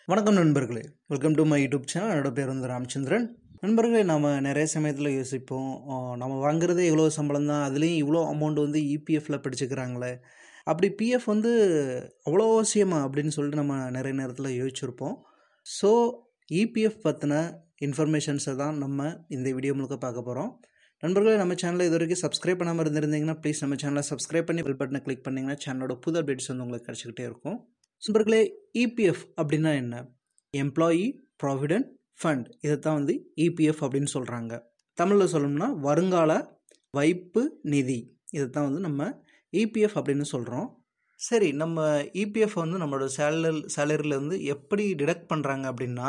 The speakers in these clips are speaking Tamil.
வணக்கம் நண்பர்களே welcome to my YouTube channel என்னோட பேர் வந்து ராமச்சந்திரன் நண்பர்களே நம்ம நிறைய சமயத்தில் யோசிப்போம் ஆ, நம்ம வாங்குறதே இவ்வளோ சம்பளம் தான் அதுலேயும் இவ்வளோ அமௌண்ட் வந்து இபிஎஃப்ல பிடிச்சிக்கிறாங்களே அப்படி பிஎஃப் வந்து அவ்வளோ அவசியமா அப்படின்னு சொல்லிட்டு நம்ம நிறைய நேரத்தில் யோசிச்சிருப்போம் ஸோ இபிஎஃப் பற்றின இன்ஃபர்மேஷன்ஸை தான் நம்ம இந்த வீடியோ முழுக்க பார்க்க போகிறோம் நண்பர்களே நம்ம சேனலை இது வரைக்கும் சப்ஸ்கிரைப் பண்ணாமல் இருந்திருந்தீங்கன்னா ப்ளீஸ் நம்ம சேனலை சப்ஸ்கிரைப் பண்ணி பெல் பட்டனை கிளிக் பண்ணிங்கன்னா சேனலோட புது அப்டேட்ஸ் வந்து உங்களுக்கு கிடச்சிக்கிட்டே இருக்கும் நண்பர்களே இபிஎஃப் அப்படின்னா என்ன எம்ப்ளாயி ப்ராவிடென்ட் ஃபண்ட் இதைத்தான் வந்து இபிஎஃப் அப்படின்னு சொல்கிறாங்க தமிழில் சொல்லணும்னா வருங்கால வைப்பு நிதி இதைத்தான் வந்து நம்ம இபிஎஃப் அப்படின்னு சொல்கிறோம் சரி நம்ம இபிஎஃப் வந்து நம்மளோட சேலரி சேலரியில் இருந்து எப்படி டிடக்ட் பண்ணுறாங்க அப்படின்னா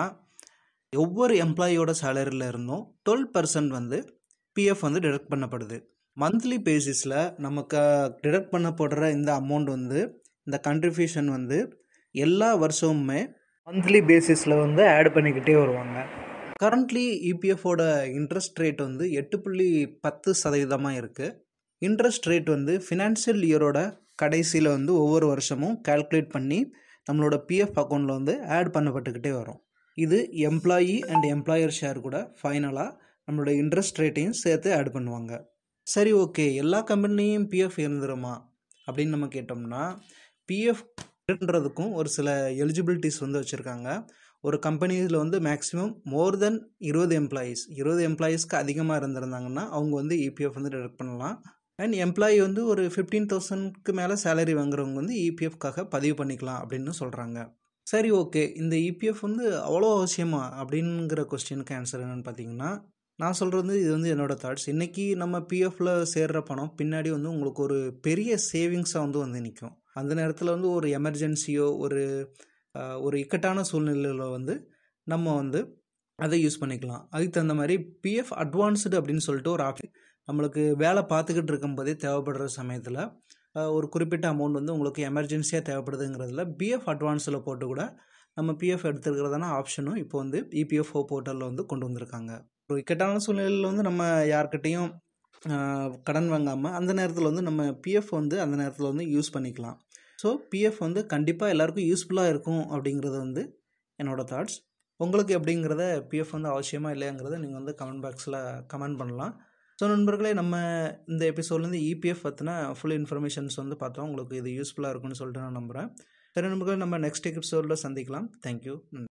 ஒவ்வொரு எம்ப்ளாயியோட சேலரியில் இருந்தும் டுவெல் பர்சன்ட் வந்து பிஎஃப் வந்து டிடக்ட் பண்ணப்படுது மந்த்லி பேசிஸில் நமக்கு டிடக்ட் பண்ணப்படுற இந்த அமௌண்ட் வந்து இந்த கண்ட்ரிபியூஷன் வந்து எல்லா வருஷமுமே மந்த்லி பேசிஸில் வந்து ஆட் பண்ணிக்கிட்டே வருவாங்க கரண்ட்லி இபிஎஃபோட இன்ட்ரெஸ்ட் ரேட் வந்து எட்டு புள்ளி பத்து சதவீதமாக இருக்குது இன்ட்ரெஸ்ட் ரேட் வந்து ஃபினான்ஷியல் இயரோட கடைசியில் வந்து ஒவ்வொரு வருஷமும் கால்குலேட் பண்ணி நம்மளோட பிஎஃப் அக்கௌண்ட்டில் வந்து ஆட் பண்ணப்பட்டுக்கிட்டே வரும் இது எம்ப்ளாயி அண்ட் எம்ப்ளாயர் ஷேர் கூட ஃபைனலாக நம்மளோட இன்ட்ரெஸ்ட் ரேட்டையும் சேர்த்து ஆட் பண்ணுவாங்க சரி ஓகே எல்லா கம்பெனிலையும் பிஎஃப் இருந்துருமா அப்படின்னு நம்ம கேட்டோம்னா பிஎஃப்ன்றதுக்கும் ஒரு சில எலிஜிபிலிட்டிஸ் வந்து வச்சுருக்காங்க ஒரு கம்பெனியில் வந்து மேக்ஸிமம் மோர் தென் இருபது எம்ப்ளாயீஸ் இருபது எம்ப்ளாயீஸ்க்கு அதிகமாக இருந்திருந்தாங்கன்னா அவங்க வந்து இபிஎஃப் வந்து டிடக்ட் பண்ணலாம் அண்ட் எம்ப்ளாயி வந்து ஒரு ஃபிஃப்டீன் தௌசண்ட்க்கு மேலே சேலரி வாங்குறவங்க வந்து இபிஎஃப்காக பதிவு பண்ணிக்கலாம் அப்படின்னு சொல்கிறாங்க சரி ஓகே இந்த இபிஎஃப் வந்து அவ்வளோ அவசியமா அப்படிங்கிற கொஸ்டினுக்கு ஆன்சர் என்னென்னு பார்த்தீங்கன்னா நான் சொல்கிறது இது வந்து என்னோட தாட்ஸ் இன்றைக்கி நம்ம பிஎஃப்ல சேர்ற பணம் பின்னாடி வந்து உங்களுக்கு ஒரு பெரிய சேவிங்ஸாக வந்து வந்து நிற்கும் அந்த நேரத்தில் வந்து ஒரு எமர்ஜென்சியோ ஒரு ஆஹ், ஒரு இக்கட்டான சூழ்நிலையில் வந்து நம்ம வந்து அதை யூஸ் பண்ணிக்கலாம் அதுக்கு தகுந்த மாதிரி பிஎஃப் அட்வான்ஸ்டு அப்படின்னு சொல்லிட்டு ஒரு ஆப்ஷன் நம்மளுக்கு வேலை பார்த்துக்கிட்டு இருக்கும்போதே தேவைப்படுற சமயத்தில் ஒரு குறிப்பிட்ட அமௌண்ட் வந்து உங்களுக்கு எமர்ஜென்சியாக தேவைப்படுதுங்கிறதுல பிஎஃப் அட்வான்ஸில் போட்டு கூட நம்ம பிஎஃப் எடுத்துருக்கிறதான ஆப்ஷனும் இப்போ வந்து இபிஎஃப்ஓ போர்ட்டலில் வந்து கொண்டு வந்திருக்காங்க ஒரு இக்கட்டான சூழ்நிலையில் வந்து நம்ம யார்கிட்டையும் ஆஹ், கடன் வாங்காமல் அந்த நேரத்தில் வந்து நம்ம பிஎஃப் வந்து அந்த நேரத்தில் வந்து யூஸ் பண்ணிக்கலாம் ஸோ பிஎஃப் வந்து கண்டிப்பாக எல்லாருக்கும் யூஸ்ஃபுல்லாக இருக்கும் அப்படிங்கிறது வந்து என்னோடய தாட்ஸ் உங்களுக்கு எப்படிங்கிறத பிஎஃப் வந்து அவசியமாக இல்லையாங்கிறத நீங்கள் வந்து கமெண்ட் பாக்ஸில் கமெண்ட் பண்ணலாம் ஸோ நண்பர்களே நம்ம இந்த எபிசோட்லேருந்து இபிஎஃப் பற்றின ஃபுல் இன்ஃபர்மேஷன்ஸ் வந்து பார்த்தோம் உங்களுக்கு இது யூஸ்ஃபுல்லாக இருக்கும்னு சொல்லிட்டு நான் நம்புகிறேன் சரி நண்பர்களே நம்ம நெக்ஸ்ட் எபிசோடில் சந்திக்கலாம் தேங்க்யூ